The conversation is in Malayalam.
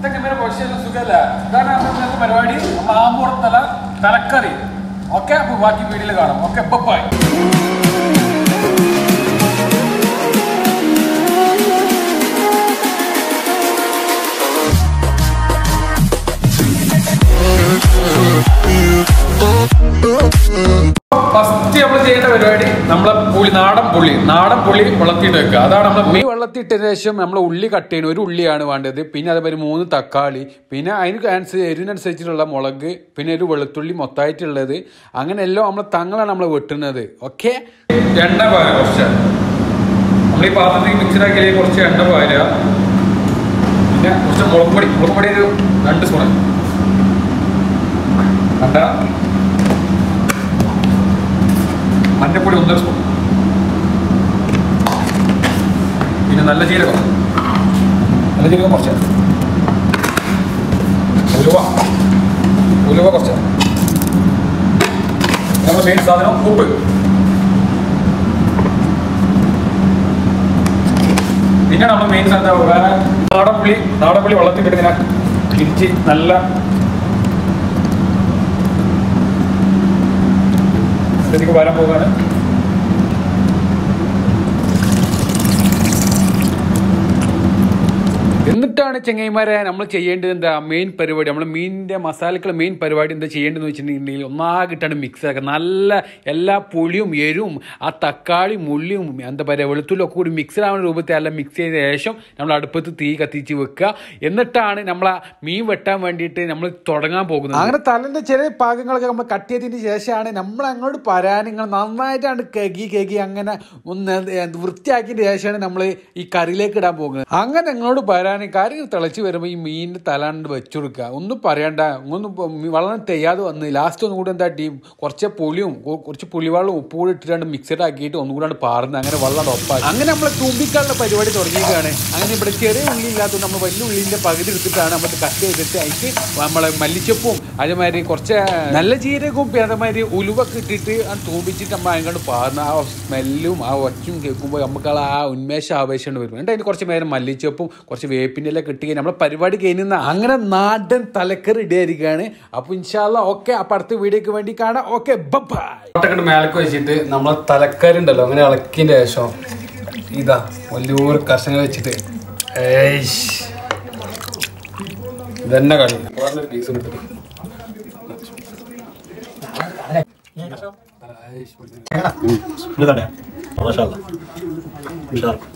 ഇതൊക്കെ പൊസിഷൻ സുഖമല്ല ഇതാണ് നമ്മുടെ ഇന്നത്തെ പരിപാടി നമ്മൾ ആമ്പൂർത്തല തലക്കറി ഓക്കെ അപ്പൊ ബാക്കി വീഡിയോയിൽ കാണാം ഓക്കെ ബൈ ഫസ്റ്റ് നമ്മൾ ചെയ്യേണ്ട പരിപാടി നമ്മളെ പുളി നാടൻ പുളി നാടൻ പുളി വെള്ളത്തിയിട്ട് വെക്കുക അതാണ് നമ്മൾ മീൻ വെള്ളത്തിയിട്ടതിന് ശേഷം നമ്മൾ ഉള്ളി കട്ട് ചെയ്യുന്നത് ഒരു ഉള്ളിയാണ് വേണ്ടത് പിന്നെ അതേപോലെ മൂന്ന് തക്കാളി പിന്നെ അതിന് അനുസരിച്ച് എരിവിനനുസരിച്ചിട്ടുള്ള മുളക് പിന്നെ ഒരു വെളുത്തുള്ളി മൊത്തമായിട്ടുള്ളത് അങ്ങനെ എല്ലാം നമ്മൾ തങ്ങളാണ് നമ്മൾ വെട്ടുന്നത് ഓക്കെ എണ്ണ പാര കുറച്ച് നമ്മൾ ഈ പാത്രത്തിൽ മിക്സിലാക്കിയ കുറച്ച് എണ്ണ പാര പിന്നെ കുറച്ച് മുളക് പൊടി മുളക് പൊടി ഒരു രണ്ട് സ്പൂൺ കണ്ട മഞ്ഞപ്പൊടി ഒന്നര സ്പൂൺ പിന്നെ നല്ല ജീരകം നല്ല ജീരകം കുറച്ച് ഉലുവ ഉലുവ കുറച്ച് നമ്മുടെ മെയിൻ സാധനം ഉപ്പ് പിന്നെ നമ്മൾ മെയിൻ സാധനം വേറെ നാടൻ പുളി നാടൻ പുളി വെള്ളത്തിലിട്ട് ഇങ്ങനെ ഇടിച്ച് നല്ല ഇതിലേക്ക് വരാൻ പോകാണ് എന്നിട്ടാണ് ചെങ്ങൈമാരെ നമ്മൾ ചെയ്യേണ്ടത് എന്താ മെയിൻ പരിപാടി നമ്മൾ മീനിൻ്റെ മസാലക്കുള്ള മെയിൻ പരിപാടി എന്താ ചെയ്യേണ്ടതെന്ന് വെച്ചിട്ടുണ്ടെങ്കിൽ ഒന്നാകിട്ടാണ് മിക്സ് ആക്കുക നല്ല എല്ലാ പുളിയും എരിവും ആ തക്കാളി മുള്ളിയും എന്താ പറയുക വെളുത്തുള്ളിയും ഒക്കെ കൂടി മിക്സഡ് ആവുന്ന രൂപത്തിൽ എല്ലാം മിക്സ് ചെയ്ത ശേഷം നമ്മൾ അടുപ്പത്ത് തീ കത്തിച്ച് വെക്കുക എന്നിട്ടാണ് നമ്മൾ ആ മീൻ വെട്ടാൻ വേണ്ടിയിട്ട് നമ്മൾ തുടങ്ങാൻ പോകുന്നത് അങ്ങനെ തലൻ്റെ ചില ഭാഗങ്ങളൊക്കെ നമ്മൾ കട്ട് ചെയ്തതിന് ശേഷമാണ് നമ്മൾ അങ്ങോട്ട് പരാൻ നിങ്ങൾ നന്നായിട്ടാണ് കെകി കെകി അങ്ങനെ ഒന്ന് എന്ത് വൃത്തിയാക്കിയതിന് ശേഷമാണ് നമ്മൾ ഈ കറിയിലേക്ക് ഇടാൻ പോകുന്നത് അങ്ങനെ നിങ്ങളോട് പരാൻ കറി തിളച്ച് വരുമ്പോൾ ഈ മീനിൻ്റെ തലാണ്ട് വെച്ചു കൊടുക്കുക ഒന്നും പറയണ്ട ഒന്നും ഇപ്പൊ മീ- വളരെ തെയ്യാതെ വന്ന് ലാസ്റ്റ് ഒന്നും കൂടി എന്താ ടീം കുറച്ച് പുളിയും കൊ- കുറച്ച് പുളിവെള്ളം ഉപ്പ് കൂടി ഇട്ടിട്ട് മിക്സഡ് ആക്കിയിട്ട് ഒന്നും കൂടെ പാർന്ന് അങ്ങനെ വെള്ളം ഒപ്പാക്കി അങ്ങനെ നമ്മൾ തുമ്പിക്കാനുള്ള പരിപാടി തുടങ്ങിയിരിക്കുകയാണ് അങ്ങനെ ഇവിടെ ചെറിയ ഉള്ളി ഇല്ലാത്തതുകൊണ്ട് നമ്മൾ വലിയ ഉള്ളിൻ്റെ പകുതി എടുത്തിട്ടാണ് നമ്മൾ കട്ട് ചെയ്തിട്ട് അതിക്ക് നമ്മളെ മല്ലിച്ചപ്പും അതേമാതിരി കുറച്ച് നല്ല ജീരകവും പിന്നെ അതേമാതിരി ഉലുവൊക്കെ ഇട്ടിട്ട് അത് തൂമ്പിച്ചിട്ട് നമ്മൾ അതിനോട് പാർന്ന് ആ സ്മെല്ലും ആ ഒച്ചയും കേൾക്കുമ്പോൾ നമുക്ക് ആ ഉന്മേഷ ആവേശം വരും എന്നിട്ട് അതിന് കുറച്ച് നേരം മല്ലിച്ചപ്പും കുറച്ച് വേപ്പിൻ്റെ എല്ലാം കിട്ടി നമ്മളെ പരിപാടി കഴിഞ്ഞ അങ്ങനെ നാടൻ തലക്കറി ഇടയായിരിക്കുകയാണ് അപ്പോൾ ഇൻഷാല്ല ഓക്കെ അപ്പോൾ അടുത്ത വീഡിയോക്ക് വേണ്ടി കാണാം ഓക്കെ ബൈ മേലക്ക് വെച്ചിട്ട് നമ്മളെ തലക്കറി ഉണ്ടല്ലോ അങ്ങനെ ഇളക്കിയതിൻ്റെ ശേഷം ഇതാ വലിയൊരു കർഷക വെച്ചിട്ട് ഏയ്ഷ് ഇതന്നെ കളി വേറൊരു പീസ് കിട്ടും മാഷാ അല്ലാ. ഉഷാർ